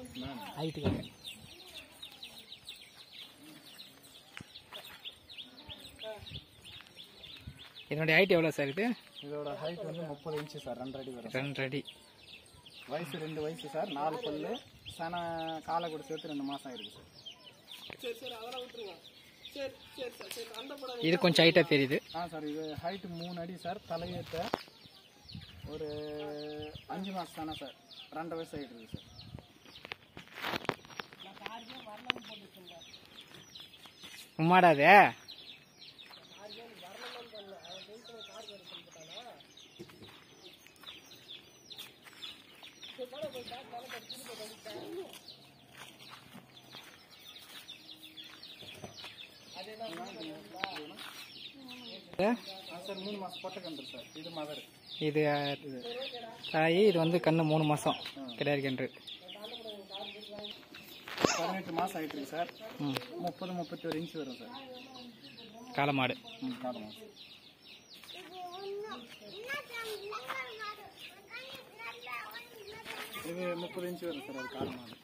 ஹைட்டுக்காக இதனுடைய ஹைட் எவ்வளோ சார் இது இதோட ஹைட் வந்து முப்பது இன்ச்சு சார் ரெண்டு அடி வரும் ரெண்டு அடி வயசு ரெண்டு வயசு சார் நாலு பல்லு சன காலை கூட சேர்த்து ரெண்டு மாசம் ஆயிருக்கு சார் இது கொஞ்சம் ஹைட்டாக தெரியுது ஆ சார் இது ஹைட் மூணு அடி சார் தலையேற்ற ஒரு அஞ்சு மாதம் தானே சார் ரெண்டு வயசு ஆகிட்டு இருக்கு சார் உம்மாடாதே ஆ சார் மூணு மாதம் பொட்டக்கன்று சார் இது மதர் இது அஹ், தாய் இது வந்து கண்ணு மூணு மாதம் கிடையாது கன்று பதினெட்டு மாதம் ஆகிட்டு இருக்கு சார் ம் முப்பது முப்பத்தி ஒரு இன்ச்சு வரும் சார் காளமாடு ம் காலை மாதம் இது முப்பது இன்ச்சு வரும் சார் அது காலை மாதம்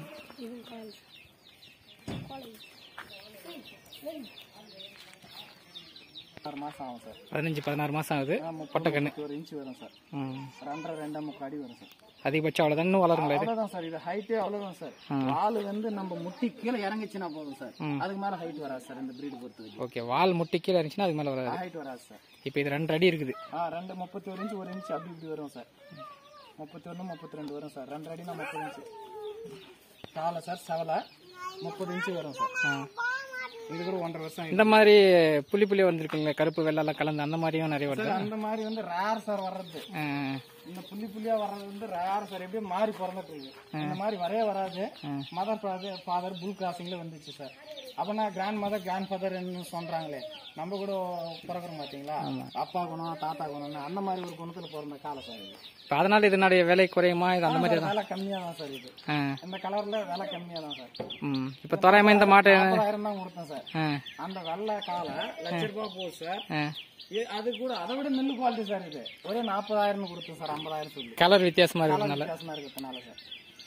ஆறு மாதம் ஆகும் சார் பதினஞ்சு பதினாறு மாதம் ஆகுது பொட்டை கண்ணு ஒரு இன்ச்சு வரும் சார் ம் ரெண்டரை ரெண்டே முக்கால் அடி வரும் சார் அதிகபட்சம் அவ்வளோதான் இன்னும் வளருங்களா இது அவ்வளவுதான் சார் இது ஹைட்டே அவ்வளவுதான் சார் வால் வந்து நம்ம முட்டி கீழே இறங்கிச்சுன்னா போதும் சார் அதுக்கு மேல ஹைட் வராது சார் இந்த பிரீடு பொறுத்த வரைக்கும் ஓகே வால் முட்டி கீழே இருந்துச்சுன்னா அதுக்கு மேலே வராது ஹைட் வராது சார் இப்போ இது ரெண்டு அடி இருக்குது ஆ ரெண்டு முப்பத்தி ஒரு இன்ச்சு ஒரு இன்ச்சு அப்படி இப்படி வரும் சார் முப்பத்தி ஒன்று முப்பத்தி ரெண்டு வரும் சார் ரெண்டு அடினா முப்பது இன்ச்சு காலை சார் செவலை முப்பது இன்ச்சு வரும் சார் ஆ இது கூட ஒன்றரை வருஷம் ஆயிடுச்சு. இந்த மாதிரி புள்ளி புள்ளி வந்திருக்குங்களே கருப்பு வெள்ளெல்லாம் கலந்து அந்த மாதிரியும் நிறைய வருது சார் அந்த மாதிரி வந்து ரேர் சார் வர்றது ஆ, இந்த புள்ளி புள்ளியா வர்றது வந்து ரேர் சார் எப்படியும் மாறி பிறந்துட்டு இருக்கு இந்த மாதிரி வரவே வராது மதர் ஃபாதர் ஃபாதர் புல் கிராசிங்ல வந்துச்சு சார் அப்பனா கிராண்ட் மதர் கிராண்ட் ஃபாதர் சொல்றாங்களே நம்ம கூட பிறகுறோம் பாத்தீங்களா அப்பா குணம் தாத்தா குணம்னு அந்த மாதிரி ஒரு குணத்துல பிறந்த காலம் சார் இது இப்போ அதனால இதனுடைய விலை குறையுமா இது அந்த மாதிரி விலை கம்மியா தான் சார் இது ஆ இந்த கலர்ல விலை கம்மியா தான் சார் ம் இப்போ தோராயமா இந்த மாட்டை நாற்பதாயிரம் தான் கொடுத்தேன் சார் ஆ அந்த வெள்ளை காலை லட்ச ரூபாய் போகுது சார் ஆ இது- அது கூட அதை விட நெல் குவாலிட்டி சார் இது ஒரு நாற்பதாயிரம் கொடுத்தேன் சார் ஐம்பதாயிரம் சொல்லி கலர் வித்தியாசமா கலர் இருக்கிறதுனால வித்தியாசமா இருக்கிறதுனால சார்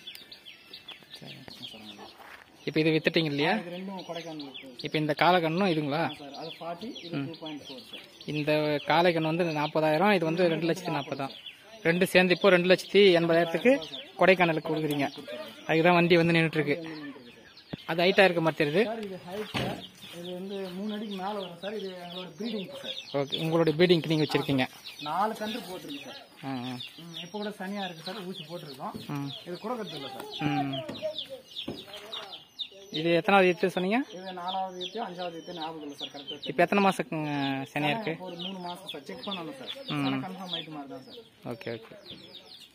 இப்போ இது வித்துட்டீங்க இல்லையா இது ரெண்டும் கொடைக்கானல் இருக்கு இப்போ இந்த காலக்கண்ணும் இதுங்களா சார் அது ஃபார்ட்டி இது டூ பாயிண்ட் ஃபோர் சார் இந்த காலைக்கண் வந்து நாற்பதாயிரம் இது வந்து ரெண்டு லட்சத்தி நாற்பதாம் ரெண்டு சேர்ந்து இப்போ ரெண்டு லட்சத்தி எண்பதாயிரத்துக்கு கொடைக்கானலுக்கு கொடுக்குறீங்க அதுக்குதான் வண்டி வந்து நின்றுட்டு இருக்கு அது ஹைட்டா இருக்க மாதிரி தெரியுது சார் இது ஹைட் சார் இது வந்து மூணு அடிக்கு மேலே வரும் சார் இது எங்களோட ப்ரீடிங் சார் ஓகே உங்களுடைய பீடிங்க்கு நீங்க வச்சிருக்கீங்க நாலு கன்று போட்டிருக்கு சார் ஆ, ஆ. ம், இப்போ கூட சனியா இருக்கு சார் ஊசி போட்டிருக்கோம் ம், இது குடக்கத்து இல்லை சார் ம். இது எத்தனாவது ஈத்து சொன்னீங்க இது நாலாவது எத்தையும் அஞ்சாவது எத்தையும் ஞாபகம் இல்லை சார் கரெக்டாக இப்போ எத்தனை மாசம் சனியா இருக்கு ஒரு மூணு மாசம் சார் செக் பண்ணணும் சார் ஆனால் கன்ஃபார்ம் ஆயிட்டு மாதிரி தான் சார் ஓகே ஓகே